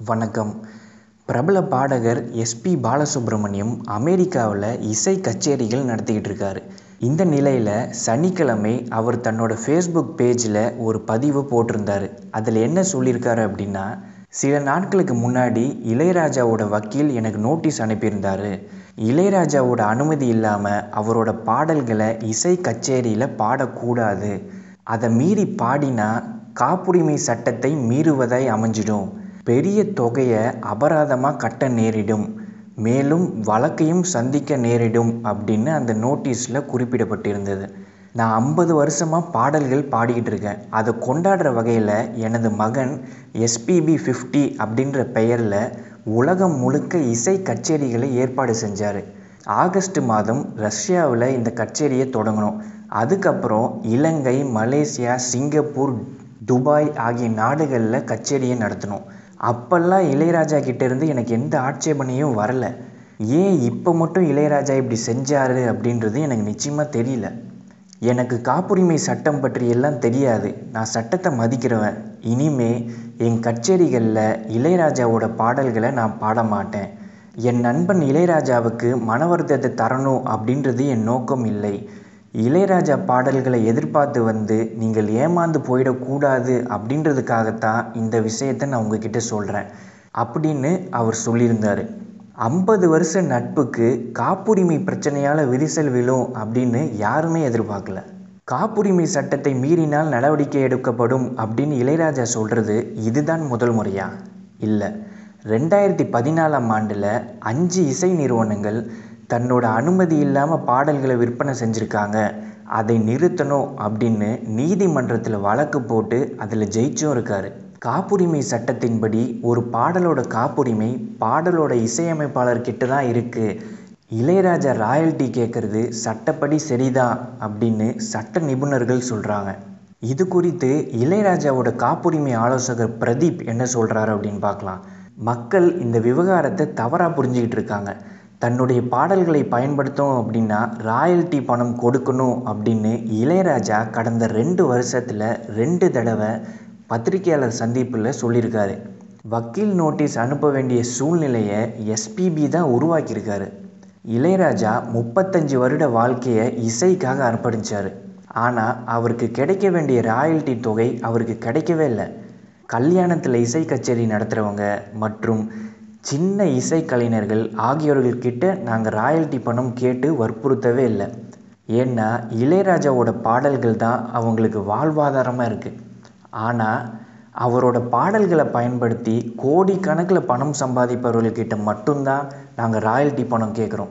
வணக்கம் பிரபல பாடகர் எஸ்பி பாலசுப்ரமணியம் அமெரிக்காவில் இசை கச்சேரிகள் நடத்திக்கிட்டு இருக்காரு இந்த நிலையில் சனிக்கிழமை அவர் தன்னோட ஃபேஸ்புக் பேஜில் ஒரு பதிவு போட்டிருந்தாரு அதில் என்ன சொல்லியிருக்காரு அப்படின்னா சில நாட்களுக்கு முன்னாடி இளையராஜாவோட வக்கீல் எனக்கு நோட்டீஸ் அனுப்பியிருந்தாரு இளையராஜாவோட அனுமதி இல்லாமல் அவரோட பாடல்களை இசை கச்சேரியில் பாடக்கூடாது அதை மீறி பாடினா காப்புரிமை சட்டத்தை மீறுவதாய் அமைஞ்சிடும் பெரிய தொகையை அபராதமாக கட்ட நேரிடும் மேலும் வழக்கையும் சந்திக்க நேரிடும் அப்படின்னு அந்த நோட்டீஸில் குறிப்பிடப்பட்டிருந்தது நான் ஐம்பது வருஷமாக பாடல்கள் பாடிக்கிட்டு இருக்கேன் அதை கொண்டாடுற வகையில் எனது மகன் எஸ்பிபி ஃபிஃப்டி அப்படின்ற பெயரில் உலகம் முழுக்க இசை கச்சேரிகளை ஏற்பாடு செஞ்சார் ஆகஸ்ட் மாதம் ரஷ்யாவில் இந்த கச்சேரியை தொடங்கணும் அதுக்கப்புறம் இலங்கை மலேசியா சிங்கப்பூர் துபாய் ஆகிய நாடுகளில் கச்சேரியை நடத்தணும் அப்போல்லாம் இளையராஜா கிட்டேருந்து எனக்கு எந்த ஆட்சேபனையும் வரல ஏன் இப்போ மட்டும் இளையராஜா இப்படி செஞ்சார் அப்படின்றது எனக்கு நிச்சயமாக தெரியல எனக்கு காப்புரிமை சட்டம் பற்றி எல்லாம் தெரியாது நான் சட்டத்தை மதிக்கிறவன் இனிமே என் கச்சேரிகளில் இளையராஜாவோட பாடல்களை நான் பாட மாட்டேன் என் நண்பன் இளையராஜாவுக்கு மன வருத்தத்தை தரணும் அப்படின்றது என் நோக்கம் இல்லை இளையராஜா பாடல்களை எதிர்பார்த்து வந்து நீங்கள் ஏமாந்து போயிடக்கூடாது அப்படின்றதுக்காகத்தான் இந்த விஷயத்தை நான் உங்ககிட்ட சொல்கிறேன் அப்படின்னு அவர் சொல்லியிருந்தார் ஐம்பது வருஷ நட்புக்கு காப்புரிமை பிரச்சனையால் விரிசல் விழும் அப்படின்னு யாருமே எதிர்பார்க்கல காப்புரிமை சட்டத்தை மீறினால் நடவடிக்கை எடுக்கப்படும் அப்படின்னு இளையராஜா சொல்கிறது இதுதான் முதல் முறையா இல்லை ரெண்டாயிரத்தி பதினாலாம் ஆண்டில் அஞ்சு இசை நிறுவனங்கள் தன்னோட அனுமதி இல்லாமல் பாடல்களை விற்பனை செஞ்சுருக்காங்க அதை நிறுத்தணும் அப்படின்னு நீதிமன்றத்தில் வழக்கு போட்டு அதில் ஜெயிச்சும் இருக்கார் காப்புரிமை சட்டத்தின்படி ஒரு பாடலோட காப்புரிமை பாடலோட இசையமைப்பாளர்கிட்ட தான் இருக்குது இளையராஜா ராயல்ட்டி கேட்குறது சட்டப்படி சரிதான் அப்படின்னு சட்ட நிபுணர்கள் சொல்கிறாங்க இது குறித்து இளையராஜாவோட காப்புரிமை ஆலோசகர் பிரதீப் என்ன சொல்கிறாரு அப்படின்னு பார்க்கலாம் மக்கள் இந்த விவகாரத்தை தவறாக புரிஞ்சுக்கிட்டு இருக்காங்க தன்னுடைய பாடல்களை பயன்படுத்தணும் அப்படின்னா ராயல்ட்டி பணம் கொடுக்கணும் அப்படின்னு இளையராஜா கடந்த ரெண்டு வருஷத்தில் ரெண்டு தடவை பத்திரிகையாளர் சந்திப்பில் சொல்லியிருக்காரு வக்கீல் நோட்டீஸ் அனுப்ப வேண்டிய சூழ்நிலையை எஸ்பிபி தான் உருவாக்கியிருக்காரு இளையராஜா முப்பத்தஞ்சு வருட வாழ்க்கையை இசைக்காக அர்ப்பணித்தார் ஆனால் அவருக்கு கிடைக்க வேண்டிய ராயல்ட்டி தொகை அவருக்கு கிடைக்கவே இல்லை கல்யாணத்தில் இசை கச்சேரி நடத்துகிறவங்க மற்றும் சின்ன இசைக்கலைஞர்கள் ஆகியோர்கள்கிட்ட நாங்கள் ராயல்ட்டி பணம் கேட்டு வற்புறுத்தவே இல்லை ஏன்னா இளையராஜாவோட பாடல்கள் தான் அவங்களுக்கு வாழ்வாதாரமாக இருக்குது ஆனால் அவரோட பாடல்களை பயன்படுத்தி கோடிக்கணக்கில் பணம் சம்பாதிப்பவர்கள்கிட்ட மட்டும்தான் நாங்கள் ராயல்ட்டி பணம் கேட்குறோம்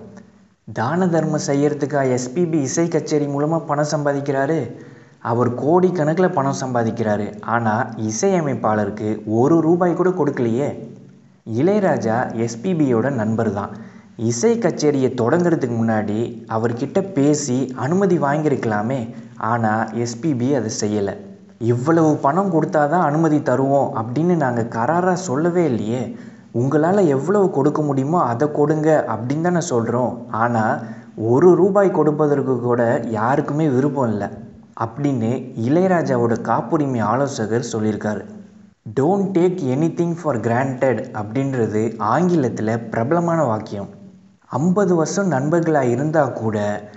தான தர்மம் செய்யறதுக்காக எஸ்பிபி இசை கச்சேரி மூலமாக பணம் சம்பாதிக்கிறாரு அவர் கோடிக்கணக்கில் பணம் சம்பாதிக்கிறாரு ஆனால் இசையமைப்பாளருக்கு ஒரு ரூபாய் கூட கொடுக்கலையே இளையராஜா எஸ்பிபியோட நண்பர் தான் இசை கச்சேரியை தொடங்கிறதுக்கு முன்னாடி அவர்கிட்ட பேசி அனுமதி வாங்கியிருக்கலாமே ஆனால் எஸ்பிபி அதை செய்யலை இவ்வளவு பணம் கொடுத்தா தான் அனுமதி தருவோம் அப்படின்னு நாங்கள் கராராக சொல்லவே இல்லையே உங்களால் எவ்வளவு கொடுக்க முடியுமோ அதை கொடுங்க அப்படின்னு தானே சொல்கிறோம் ஆனால் ஒரு ரூபாய் கொடுப்பதற்கு கூட யாருக்குமே விருப்பம் இல்லை அப்படின்னு இளையராஜாவோட காப்புரிமை ஆலோசகர் சொல்லியிருக்காரு don't take anything for granted அப்படின்றது ஆங்கிலத்தில் பிரபலமான வாக்கியம் ஐம்பது வருஷம் நண்பர்களாக இருந்தால் கூட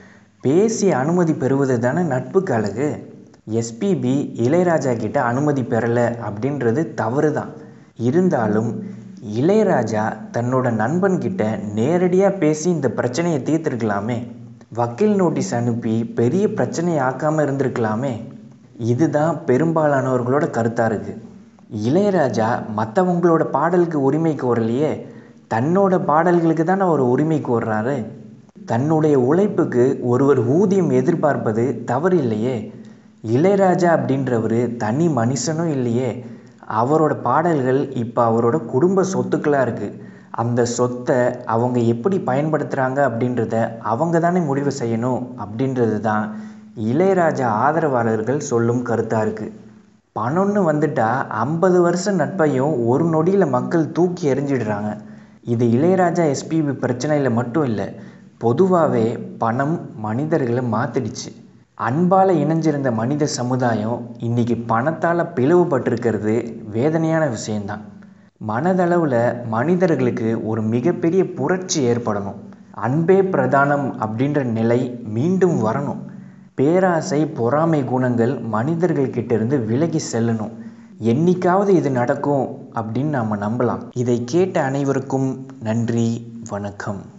பேசி அனுமதி பெறுவது தானே நட்புக்கு அழகு எஸ்பிபி இளையராஜா கிட்ட அனுமதி பெறலை அப்படின்றது தவறு தான் இருந்தாலும் இளையராஜா தன்னோட நண்பன்கிட்ட நேரடியாக பேசி இந்த பிரச்சனையை தீர்த்துருக்கலாமே வக்கீல் நோட்டீஸ் அனுப்பி பெரிய பிரச்சனையை ஆக்காமல் இருந்திருக்கலாமே இதுதான் பெரும்பாலானவர்களோட கருத்தாக இருக்குது இளையராஜா மற்றவங்களோட பாடலுக்கு உரிமை கோரலையே தன்னோட பாடல்களுக்கு தானே அவர் உரிமை கோர்றாரு தன்னுடைய உழைப்புக்கு ஒருவர் ஊதியம் எதிர்பார்ப்பது தவறு இல்லையே இளையராஜா அப்படின்றவர் தனி மனுஷனும் இல்லையே அவரோட பாடல்கள் இப்போ அவரோட குடும்ப சொத்துக்களாக இருக்குது அந்த சொத்தை அவங்க எப்படி பயன்படுத்துகிறாங்க அப்படின்றத அவங்க தானே முடிவு செய்யணும் அப்படின்றது தான் இளையராஜா ஆதரவாளர்கள் சொல்லும் கருத்தாக இருக்குது பணம்னு வந்துட்டா ஐம்பது வருஷம் நட்பையும் ஒரு நொடியில் மக்கள் தூக்கி எறிஞ்சிடுறாங்க இது இளையராஜா எஸ்பிபி பிரச்சனையில் மட்டும் இல்லை பொதுவாகவே பணம் மனிதர்களை மாற்றிடுச்சு அன்பால் இணைஞ்சிருந்த மனித சமுதாயம் இன்றைக்கி பணத்தால் பிளவுபட்டிருக்கிறது வேதனையான விஷயந்தான் மனதளவில் மனிதர்களுக்கு ஒரு மிகப்பெரிய புரட்சி ஏற்படணும் அன்பே பிரதானம் அப்படின்ற நிலை மீண்டும் வரணும் பேராசை பொறாமை குணங்கள் மனிதர்கள்கிட்ட இருந்து விலகி செல்லணும் என்னைக்காவது இது நடக்கும் அப்படின்னு நாம் நம்பலாம் இதை கேட்ட அனைவருக்கும் நன்றி வணக்கம்